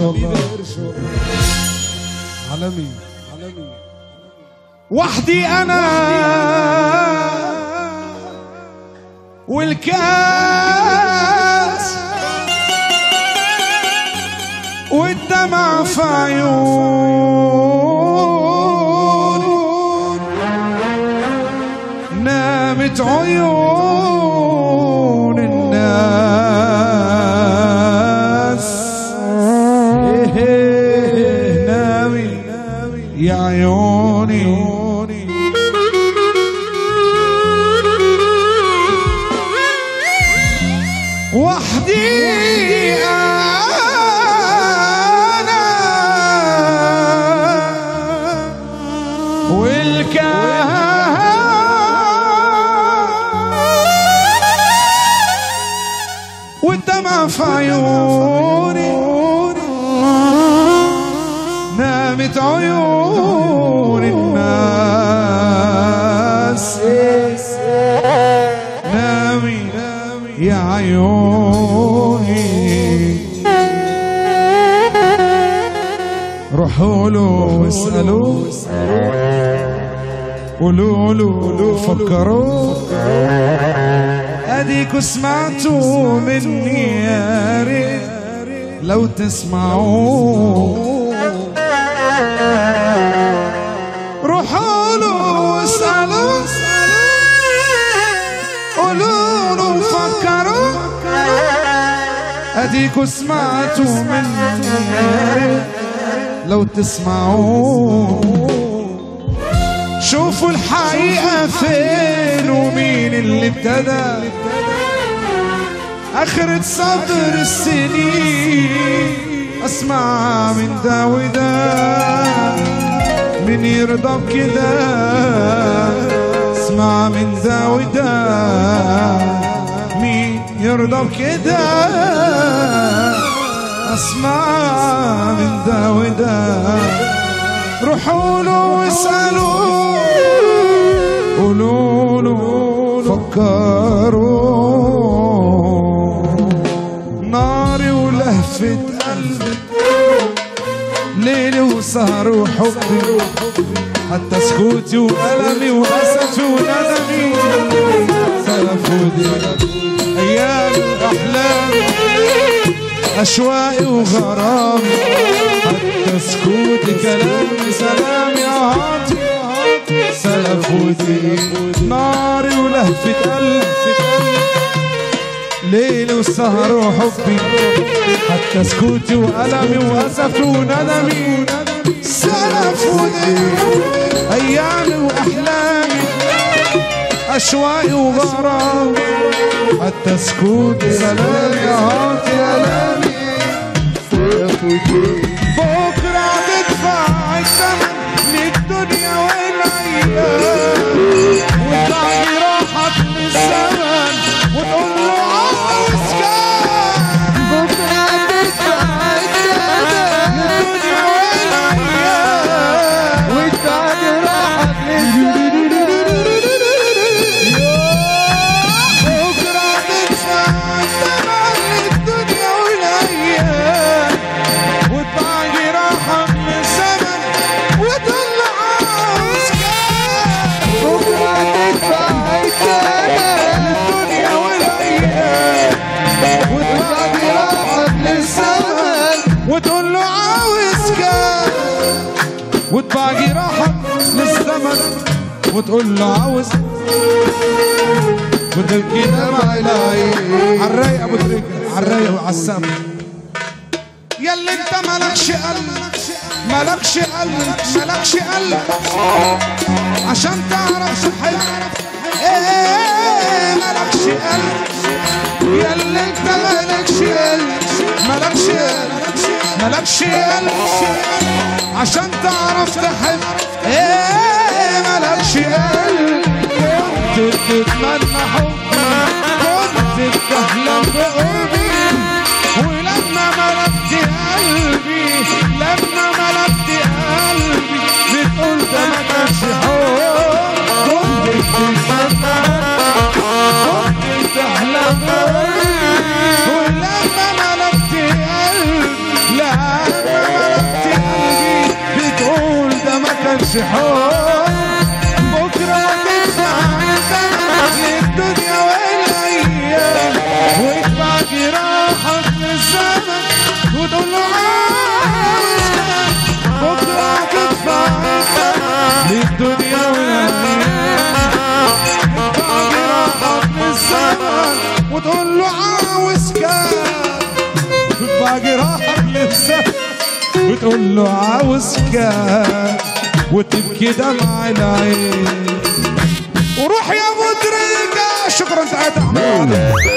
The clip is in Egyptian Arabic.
والله عالمي عالمي وحدي انا والكاس والدمع في عيون نامت عيون الناس إيه إيه نامي يا عيوني وحدي أنا والكهان والدمع في عيوني نامت عيون الناس نامي يا عيوني روحوا له واسألوا قولوا له فكروا اديكوا سمعتوا مني يا ريت لو تسمعوا روحوا له واسألوا قولوا له فكروا اديكوا سمعتوا مني يا ريت لو تسمعوا شوفوا الحقيقة فين ومين اللي ابتدى آخرة صبر السنين أسمع من ده وده من يرضى بكده اسمع من ده وده مين يرضى بكده اسمع من ده وده روحوا له واسألوا قولوا له فكروا ناري ولهفة قلبي ليلي وسهر وحبي حتى سكوتي وألمي وأسفي وندمي سلف ودي أيام أحلامي أشواقي وغرامي حتى سكوتي كلامي سلام يا هاتي سلف ودي ناري ولهفة قلبي ليلي وسهر وحبي حتى سكوتي وألمي وأسفي وندمي سلف ودي أيامي وأحلامي أشواقي وغرامي حتى سكوتي سلام يا هاتي ألامي بكرة تدفع الثمن للدنيا والأيام وتلاقي راحك من الزمن وتقول له عاوز كام بكرة تدفع الثمن للدنيا والأيام وتبعد راحك بكرة تدفع الثمن للدنيا والأيام وتباقي راحة من الزمن وتقول له عاوز كام بكرة تدفع الثمن للدنيا والأيام وتباقي راحة من الزمن وتقول له عاوز كام وتباقي راحة للزمن وتقول له عاوز وتبكي دمع العين عالرايق ابو تريكه عالرايق وعالسم ياللي انت مالكش قلب مالكش قلب مالكش قلب عشان تعرف تحب ايه مالكش قلب ياللي انت مالكش قلب مالكش قلب مالكش قلب عشان تعرف تحب ايه مالكش قلب كنت بتتمنى حبي كنت بتحلم بقربي ولما ملكت قلبي لما ملكت قلبي بتقول ده ما كانش حب كنت بتتمنى كنت بتحلم بقربي ولما ملكت قلبي لا مالكش حب بكرة تدفع ثمن للدنيا والأيام وادفع جراحك للزمن وتقول له عاوز كام بكرة تدفع ثمن للدنيا والأيام ادفع جراحك للزمن وتقول له عاوز كام تدفع جراحك للزمن وتقول له عاوز كام وتبكي دمع العين وروح يا ابو دريقه شكرا تعالى